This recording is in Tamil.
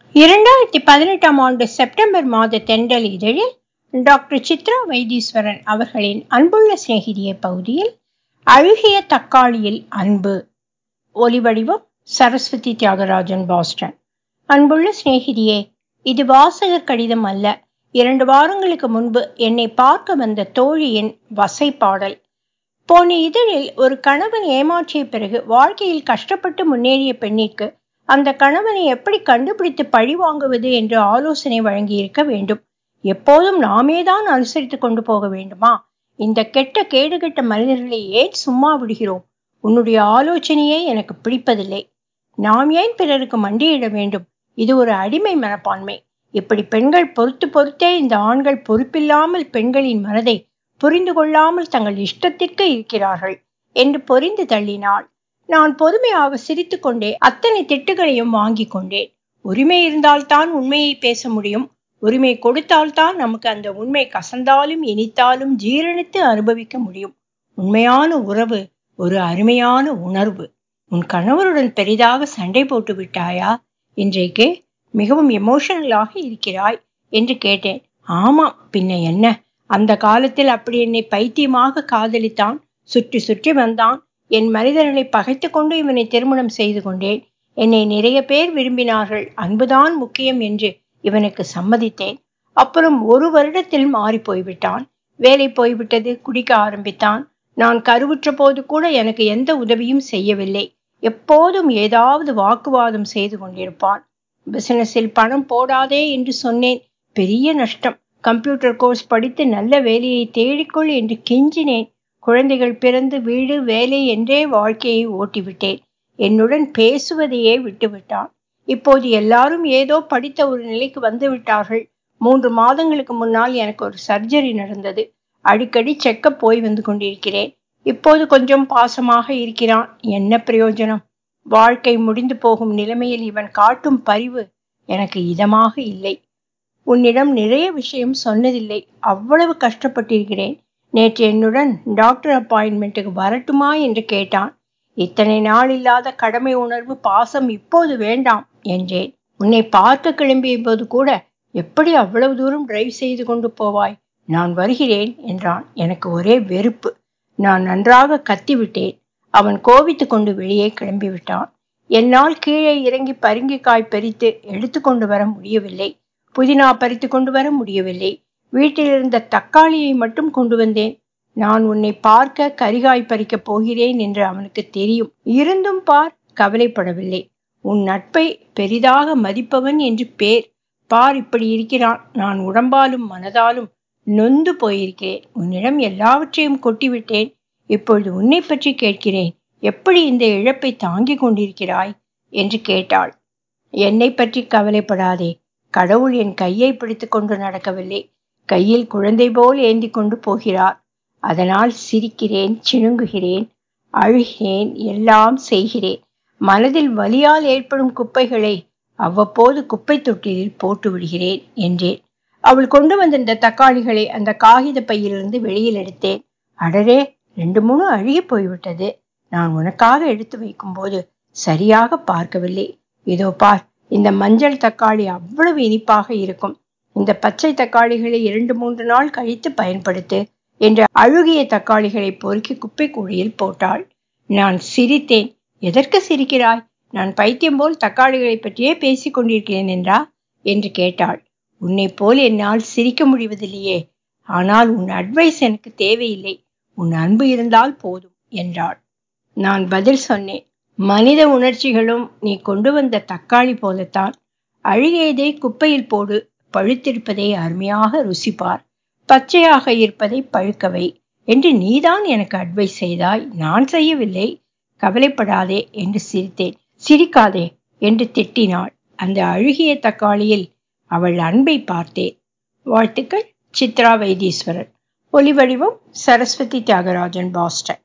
இரண்டாயிரத்தி பதினெட்டாம் ஆண்டு செப்டம்பர் மாத தென்றல் இதழில் டாக்டர் சித்ரா வைத்தீஸ்வரன் அவர்களின் அன்புள்ள சிநேகிதிய பகுதியில் அழுகிய தக்காளியில் அன்பு ஒலிவடிவம் சரஸ்வதி தியாகராஜன் பாஸ்டன் அன்புள்ள சிநேகிதியே இது வாசகர் கடிதம் அல்ல இரண்டு வாரங்களுக்கு முன்பு என்னை பார்க்க வந்த தோழியின் வசைப்பாடல் போன இதழில் ஒரு கணவன் ஏமாற்றிய பிறகு வாழ்க்கையில் கஷ்டப்பட்டு முன்னேறிய பெண்ணிற்கு அந்த கணவனை எப்படி கண்டுபிடித்து பழி வாங்குவது என்று ஆலோசனை வழங்கியிருக்க வேண்டும் எப்போதும் நாமேதான் அனுசரித்து கொண்டு போக வேண்டுமா இந்த கெட்ட கேடுகெட்ட மனிதர்களை ஏன் சும்மா விடுகிறோம் உன்னுடைய ஆலோசனையே எனக்கு பிடிப்பதில்லை நாம் ஏன் பிறருக்கு மண்டியிட வேண்டும் இது ஒரு அடிமை மனப்பான்மை இப்படி பெண்கள் பொறுத்து பொறுத்தே இந்த ஆண்கள் பொறுப்பில்லாமல் பெண்களின் மனதை புரிந்து கொள்ளாமல் தங்கள் இஷ்டத்திற்கு இருக்கிறார்கள் என்று பொறிந்து தள்ளினாள் நான் பொறுமையாக சிரித்துக்கொண்டே அத்தனை திட்டுகளையும் வாங்கி கொண்டேன் உரிமை இருந்தால்தான் உண்மையை பேச முடியும் உரிமை கொடுத்தால்தான் நமக்கு அந்த உண்மை கசந்தாலும் இனித்தாலும் ஜீரணித்து அனுபவிக்க முடியும் உண்மையான உறவு ஒரு அருமையான உணர்வு உன் கணவருடன் பெரிதாக சண்டை போட்டு விட்டாயா இன்றைக்கு மிகவும் எமோஷனலாக இருக்கிறாய் என்று கேட்டேன் ஆமாம் பின்ன என்ன அந்த காலத்தில் அப்படி என்னை பைத்தியமாக காதலித்தான் சுற்றி சுற்றி வந்தான் என் மனிதர்களை பகைத்து கொண்டு இவனை திருமணம் செய்து கொண்டேன் என்னை நிறைய பேர் விரும்பினார்கள் அன்புதான் முக்கியம் என்று இவனுக்கு சம்மதித்தேன் அப்புறம் ஒரு வருடத்தில் மாறி போய்விட்டான் வேலை போய்விட்டது குடிக்க ஆரம்பித்தான் நான் கருவுற்ற போது கூட எனக்கு எந்த உதவியும் செய்யவில்லை எப்போதும் ஏதாவது வாக்குவாதம் செய்து கொண்டிருப்பான் பிசினஸில் பணம் போடாதே என்று சொன்னேன் பெரிய நஷ்டம் கம்ப்யூட்டர் கோர்ஸ் படித்து நல்ல வேலையை தேடிக்கொள் என்று கெஞ்சினேன் குழந்தைகள் பிறந்து வீடு வேலை என்றே வாழ்க்கையை ஓட்டிவிட்டேன் என்னுடன் பேசுவதையே விட்டுவிட்டான் இப்போது எல்லாரும் ஏதோ படித்த ஒரு நிலைக்கு வந்து விட்டார்கள் மூன்று மாதங்களுக்கு முன்னால் எனக்கு ஒரு சர்ஜரி நடந்தது அடிக்கடி செக்கப் போய் வந்து கொண்டிருக்கிறேன் இப்போது கொஞ்சம் பாசமாக இருக்கிறான் என்ன பிரயோஜனம் வாழ்க்கை முடிந்து போகும் நிலைமையில் இவன் காட்டும் பரிவு எனக்கு இதமாக இல்லை உன்னிடம் நிறைய விஷயம் சொன்னதில்லை அவ்வளவு கஷ்டப்பட்டிருக்கிறேன் நேற்று என்னுடன் டாக்டர் அப்பாயின்மெண்ட்டுக்கு வரட்டுமா என்று கேட்டான் இத்தனை நாள் இல்லாத கடமை உணர்வு பாசம் இப்போது வேண்டாம் என்றேன் உன்னை பார்க்க கிளம்பிய போது கூட எப்படி அவ்வளவு தூரம் டிரைவ் செய்து கொண்டு போவாய் நான் வருகிறேன் என்றான் எனக்கு ஒரே வெறுப்பு நான் நன்றாக கத்திவிட்டேன் அவன் கோபித்து கொண்டு வெளியே கிளம்பிவிட்டான் என்னால் கீழே இறங்கி பருங்கிக்காய் பறித்து எடுத்து கொண்டு வர முடியவில்லை புதினா பறித்து கொண்டு வர முடியவில்லை வீட்டில் இருந்த தக்காளியை மட்டும் கொண்டு வந்தேன் நான் உன்னை பார்க்க கரிகாய் பறிக்கப் போகிறேன் என்று அவனுக்கு தெரியும் இருந்தும் பார் கவலைப்படவில்லை உன் நட்பை பெரிதாக மதிப்பவன் என்று பேர் பார் இப்படி இருக்கிறான் நான் உடம்பாலும் மனதாலும் நொந்து போயிருக்கிறேன் உன்னிடம் எல்லாவற்றையும் கொட்டிவிட்டேன் இப்பொழுது உன்னை பற்றி கேட்கிறேன் எப்படி இந்த இழப்பை தாங்கிக் கொண்டிருக்கிறாய் என்று கேட்டாள் என்னை பற்றி கவலைப்படாதே கடவுள் என் கையை பிடித்து கொண்டு நடக்கவில்லை கையில் குழந்தை போல் ஏந்தி கொண்டு போகிறார் அதனால் சிரிக்கிறேன் சிணுங்குகிறேன் அழுகிறேன் எல்லாம் செய்கிறேன் மனதில் வலியால் ஏற்படும் குப்பைகளை அவ்வப்போது குப்பை தொட்டிலில் போட்டு விடுகிறேன் என்றேன் அவள் கொண்டு வந்திருந்த தக்காளிகளை அந்த காகித பையிலிருந்து வெளியில் எடுத்தேன் அடரே ரெண்டு மூணு அழுகி போய்விட்டது நான் உனக்காக எடுத்து வைக்கும்போது சரியாக பார்க்கவில்லை இதோ பார் இந்த மஞ்சள் தக்காளி அவ்வளவு இனிப்பாக இருக்கும் இந்த பச்சை தக்காளிகளை இரண்டு மூன்று நாள் கழித்து பயன்படுத்து என்று அழுகிய தக்காளிகளை பொறுக்கி குப்பை கூடையில் போட்டாள் நான் சிரித்தேன் எதற்கு சிரிக்கிறாய் நான் பைத்தியம் போல் தக்காளிகளை பற்றியே பேசிக் கொண்டிருக்கிறேன் என்றா என்று கேட்டாள் உன்னை போல் என்னால் சிரிக்க முடிவதில்லையே ஆனால் உன் அட்வைஸ் எனக்கு தேவையில்லை உன் அன்பு இருந்தால் போதும் என்றாள் நான் பதில் சொன்னேன் மனித உணர்ச்சிகளும் நீ கொண்டு வந்த தக்காளி போலத்தான் அழுகியதை குப்பையில் போடு பழுத்திருப்பதை அருமையாக ருசிப்பார் பச்சையாக இருப்பதை பழுக்கவை என்று நீதான் எனக்கு அட்வைஸ் செய்தாய் நான் செய்யவில்லை கவலைப்படாதே என்று சிரித்தேன் சிரிக்காதே என்று திட்டினாள் அந்த அழுகிய தக்காளியில் அவள் அன்பை பார்த்தேன் வாழ்த்துக்கள் சித்ரா வைத்தீஸ்வரன் ஒலிவடிவம் சரஸ்வதி தியாகராஜன் பாஸ்டன்